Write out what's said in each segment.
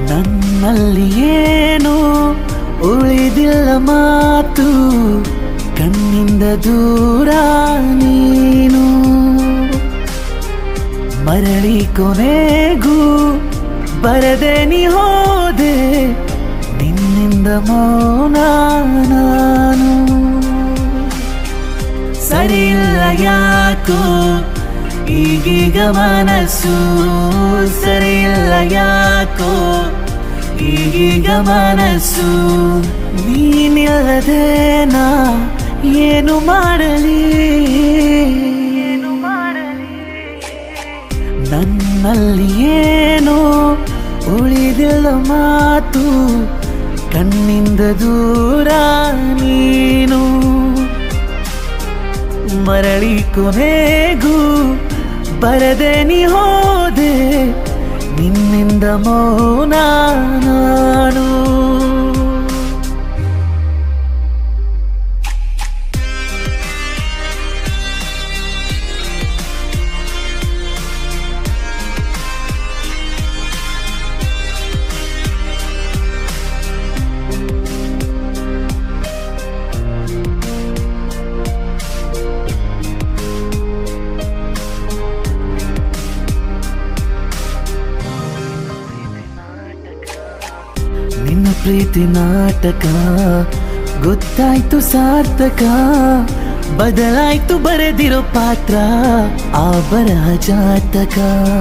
ನನ್ನಲ್ಲಿ ಏನು ಉಳಿದಿಲ್ಲ ಮಾತು ಕಣ್ಣಿಂದ ದೂರ ನೀನು ಮರಳಿ ಕೊನೆಗೂ ಬರದೆ ನೀ ಹೋದೆ ನಿನ್ನಿಂದ ಮೌನ ನಾನು ಸರಿಯಿಲ್ಲ ಯಾಕೋ ಈಗೀಗ ಮನಸ್ಸು ಸರಿಯಿಲ್ಲ ಯಾಕೋ ಈಗೀಗ ಮನಸ್ಸು ನೀನಿಲ್ಲದೆ ನಾ ಏನು ಮಾಡಲಿ ಏನು ಮಾಡಲಿ ನನ್ನಲ್ಲಿ ಏನು ಉಳಿದಿಲ್ಲ ಮಾತು ಕಣ್ಣಿಂದ ದೂರ ನೀನು ಮರಳಿ ಕೊನೆಗೂ ಬರದೆ ನೀ ಹೋದೆ ನಿನ್ನಿಂದ ಮೌನ ನಾನು ನಿನ್ನ ಪ್ರೀತಿ ನಾಟಕ ಗೊತ್ತಾಯ್ತು ಸಾರ್ಥಕ ಬದಲಾಯ್ತು ಬರೆದಿರೋ ಪಾತ್ರ ಆ ಬರಹ ಜಾತಕ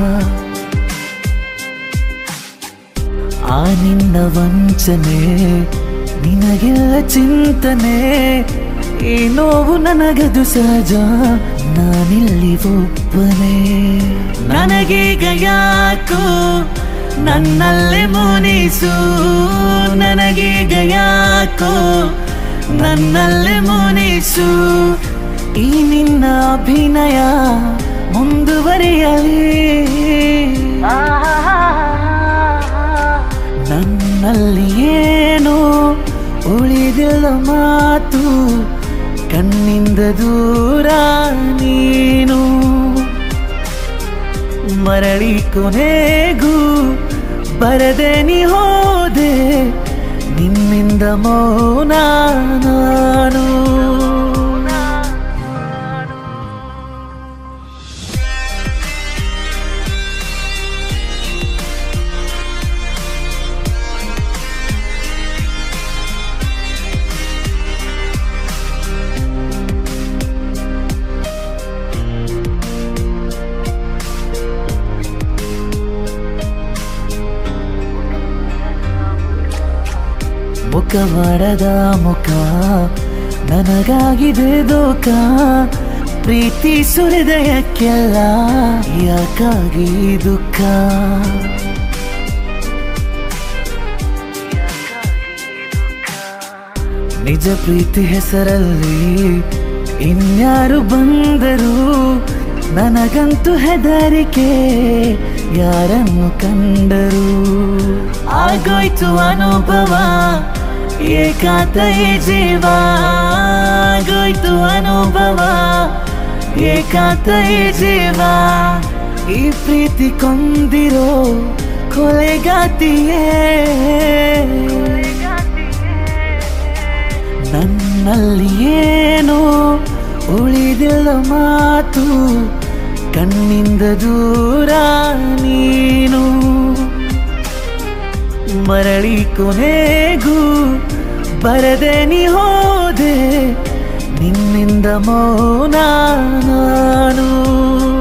ಆ ನಿನ್ನ ವಂಚನೆ ನಿನಗೆಲ್ಲ ಚಿಂತನೆ ಈ ನೋವು ನನಗದು ಸಹಜ ನಾನಿಲ್ಲಿ ಒಬ್ಬನೇ ನನಗೀಗ ಯಾಕೋ ನನ್ನಲ್ಲೇ ಮುನಿಸು ನನಗೀಗ ಯಾಕೋ ನನ್ನಲ್ಲೇ ಮುನಿಸು ಈ ನಿನ್ನ ಅಭಿನಯ ಮುಂದುವರಿಯಲಿ ನನ್ನಲ್ಲಿ ಏನು ಉಳಿದಿಲ್ಲ ಮಾತು ಕಣ್ಣಿಂದ ದೂರ ನೀನು ಮರಳಿ ಕೊನೆಗೂ ಬರದೆ ನೀ ಹೋದೆ ನಿನ್ನಿಂದ ಮೌನ ನಾನು ಮುಖವಾಡದ ಮುಖ ನನಗಾಗಿದೆ ದೋಖ ಪ್ರೀತಿ ಸುರಿದಯಕ್ಕೆಲ್ಲ ಯಾಕಾಗಿ ದುಃಖ ನಿಜ ಪ್ರೀತಿ ಹೆಸರಲ್ಲಿ ಇನ್ಯಾರು ಬಂದರು ನನಗಂತೂ ಹೆದರಿಕೆ ಯಾರನ್ನು ಕಂಡರು ಆಗೋಯ್ತು ಅನುಭವ ಏಕಾಂತ ಈ ಜೀವ ಆಗೋಯ್ತು ಅನುಭವ ಏಕಾಂತ ಈ ಜೀವ ಈ ಪ್ರೀತಿ ಕೊಂದಿರೋ ಕೊಲೆಗಾತಿಯೇ ನನ್ನಲ್ಲಿ ಏನು ಉಳಿದಿಲ್ಲ ಮಾತು ಕಣ್ಣಿಂದ ದೂರ ನೀನು ಮರಳಿ ಕೊನೆಗೂ ಬರದೆ ನೀ ಹೋದೆ ನಿನ್ನಿಂದ ಮೌನ ನಾನು